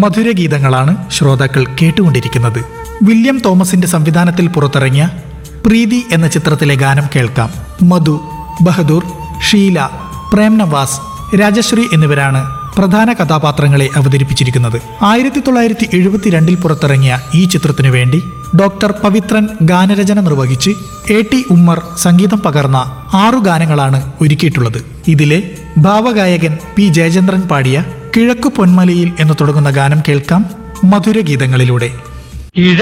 മധുരഗീതങ്ങളാണ് ശ്രോതാക്കൾ കേട്ടുകൊണ്ടിരിക്കുന്നത് വില്യം തോമസിന്റെ സംവിധാനത്തിൽ പുറത്തിറങ്ങിയ പ്രീതി എന്ന ചിത്രത്തിലെ ഗാനം കേൾക്കാം മധു ബഹദൂർ ഷീല പ്രേം നവാസ് രാജശ്രീ എന്നിവരാണ് പ്രധാന കഥാപാത്രങ്ങളെ അവതരിപ്പിച്ചിരിക്കുന്നത് ആയിരത്തി തൊള്ളായിരത്തി എഴുപത്തിരണ്ടിൽ പുറത്തിറങ്ങിയ ഈ ചിത്രത്തിനു വേണ്ടി ഡോക്ടർ പവിത്രൻ ഗാനരചന നിർവഹിച്ച് എ ടി ഉമ്മർ സംഗീതം പകർന്ന ആറു ഗാനങ്ങളാണ് ഒരുക്കിയിട്ടുള്ളത് ഇതിലെ ഭാവഗായകൻ പി ജയചന്ദ്രൻ പാടിയ കിഴക്കു പൊന്മലയിൽ എന്ന് തുടങ്ങുന്ന ഗാനം കേൾക്കാം മധുരഗീതങ്ങളിലൂടെ കിഴ